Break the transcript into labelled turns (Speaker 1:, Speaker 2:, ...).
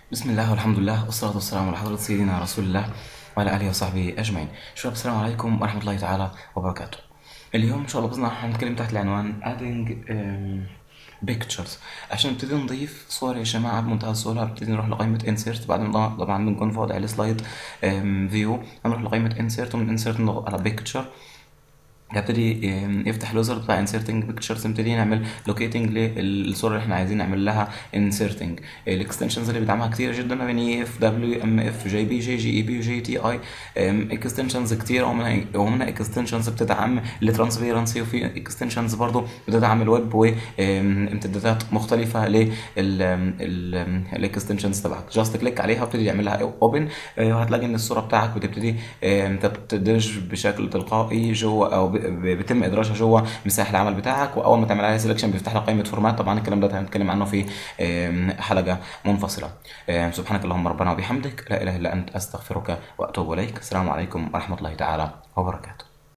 Speaker 1: بسم الله والحمد لله والصلاة والسلام على حضرة سيدنا رسول الله وعلى آله وصحبه أجمعين شباب السلام عليكم ورحمة الله تعالى وبركاته اليوم إن شاء الله بإذن الله هنتكلم تحت العنوان adding um, pictures عشان نبتدي نضيف صور يا جماعة بمنتهى السهولة بنبتدي نروح لقائمة insert بعد ما طبعا بنكون في وضع السلايد فيو هنروح لقائمة insert ومن insert نضغط على picture هبتدي يفتح الويزرد بتاع انسيرتنج بيكتشرز نبتدي نعمل لوكيتنج للصوره اللي احنا عايزين نعمل لها انسيرتنج الاكستنشنز اللي بيدعمها كتير جدا ما بين اي اف دبليو ام اف جي بي جي جي اي بي وجي تي اي اكستنشنز كتير ومنها ومنها اكستنشنز بتدعم الترانسبيرنسي وفي اكستنشنز برضو بتدعم الويب وامتدادات مختلفه للاكستنشنز تبعك جاست كليك عليها وابتدي يعمل لها اوبن وهتلاقي ان الصوره بتاعك بتبتدي تدرج بشكل تلقائي جوه او بيتم ادراجها جوه مساحه العمل بتاعك واول ما تعمل عليها سelection بيفتح لك قائمه فورمات طبعا الكلام ده هنتكلم عنه في حلقه منفصله سبحانك اللهم ربنا وبحمدك لا اله الا انت استغفرك واتوب اليك السلام عليكم ورحمه الله تعالى وبركاته